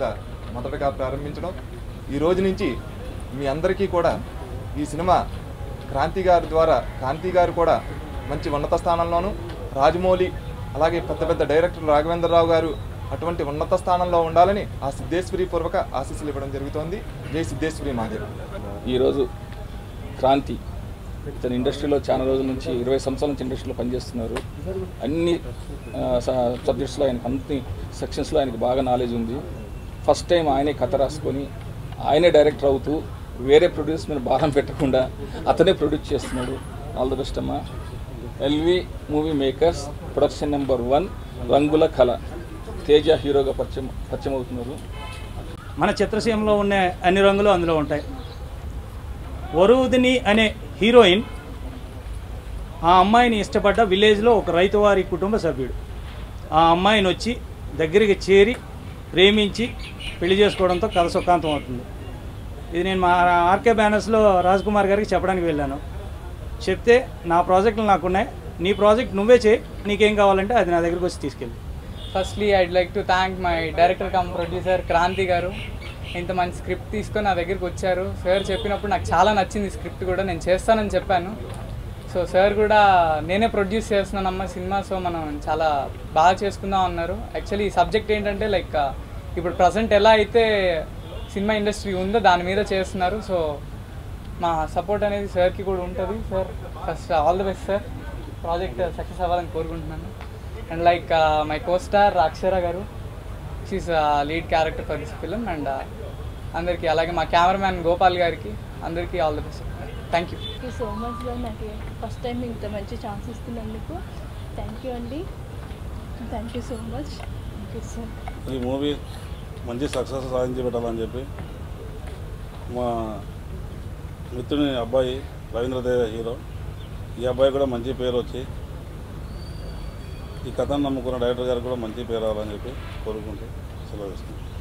కింద మొదటగా ప్రారంభించడం ఈ రోజు నుంచి మీ అందరికీ కూడా ఈ సినిమా క్రాంతి గారి ద్వారా క్రాంతి గారు కూడా మంచి ఉన్నత స్థానంలోను రాజమౌళి అలాగే పెద్ద పెద్ద డైరెక్టర్ రాఘవేంద్రరావు గారు అటువంటి ఉన్నత స్థానంలో ఉండాలని ఆ సిద్ధేశ్వరి పూర్వక ఆశీస్సులు ఇవ్వడం జరుగుతోంది జై సిద్ధేశ్వరి మాదేవి ఈరోజు క్రాంతి ఇతను ఇండస్ట్రీలో చాలా రోజుల నుంచి ఇరవై సంవత్సరాల నుంచి ఇండస్ట్రీలో పనిచేస్తున్నారు అన్ని సబ్జెక్ట్స్లో ఆయనకు అన్ని సెక్షన్స్లో ఆయనకు బాగా నాలెడ్జ్ ఉంది ఫస్ట్ టైం ఆయనే కథ రాసుకొని ఆయనే డైరెక్టర్ అవుతూ వేరే ప్రొడ్యూస్ మీద భారం పెట్టకుండా అతనే ప్రొడ్యూస్ చేస్తున్నాడు ఆల్ ద బెస్ట్ అమ్మా L V movie makers production number one రంగుల కళ తేజ హీరోగా పరిచయం పరిచయం అవుతున్నారు మన చిత్రసీమలో ఉన్న అన్ని రంగులు అందులో ఉంటాయి వరుదిని అనే హీరోయిన్ ఆ అమ్మాయిని ఇష్టపడ్డ విలేజ్లో ఒక రైతువారి కుటుంబ సభ్యుడు ఆ అమ్మాయిని వచ్చి దగ్గరికి చేరి ప్రేమించి పెళ్లి చేసుకోవడంతో కథ సుఖాంతం అవుతుంది ఇది నేను మా ఆర్కే బ్యానర్స్లో రాజ్ కుమార్ గారికి చెప్పడానికి వెళ్ళాను చెప్తే నా ప్రాజెక్టులు నాకున్నాయి నీ ప్రాజెక్ట్ నువ్వే చేయి నీకేం కావాలంటే అది నా దగ్గరికి వచ్చి తీసుకెళ్ళి firstly I'd like to thank my director cum producer Kranthi గారు ఇంత మంచి స్క్రిప్ట్ తీసుకొని నా దగ్గరికి వచ్చారు సార్ చెప్పినప్పుడు నాకు చాలా నచ్చింది స్క్రిప్ట్ కూడా నేను చేస్తానని చెప్పాను సో సార్ కూడా నేనే ప్రొడ్యూస్ చేస్తున్నానమ్మా సినిమా సో మనం చాలా బాగా చేసుకుందాం అన్నారు యాక్చువల్లీ ఈ సబ్జెక్ట్ ఏంటంటే లైక్ ఇప్పుడు ప్రజెంట్ ఎలా అయితే సినిమా ఇండస్ట్రీ ఉందో దాని మీద చేస్తున్నారు సో మా సపోర్ట్ అనేది సార్కి కూడా ఉంటుంది sir first all the best sir project success అవ్వాలని కోరుకుంటున్నాను and like my co star Akshara గారు she's lead character for this film and అందరికీ అలాగే మా కెమెరామ్యాన్ గోపాల్ గారికి అందరికీ all the best thank you thank you so much sir నాకు first time ఇంత మంచి ఛాన్స్ ఇస్తున్నందుకు థ్యాంక్ యూ అండి thank you so much thank you sir ఈ మూవీ మంచి సక్సెస్ సాధించి పెట్టాలని చెప్పి మా మిత్రుని అబ్బాయి రవీంద్రదేవ హీరో ఈ అబ్బాయి కూడా మంచి పేరు వచ్చి ఈ కథను నమ్ముకున్న డైరెక్టర్ గారికి కూడా మంచి పేరు రావాలని చెప్పి కోరుకుంటూ సెలవు ఇస్తున్నాను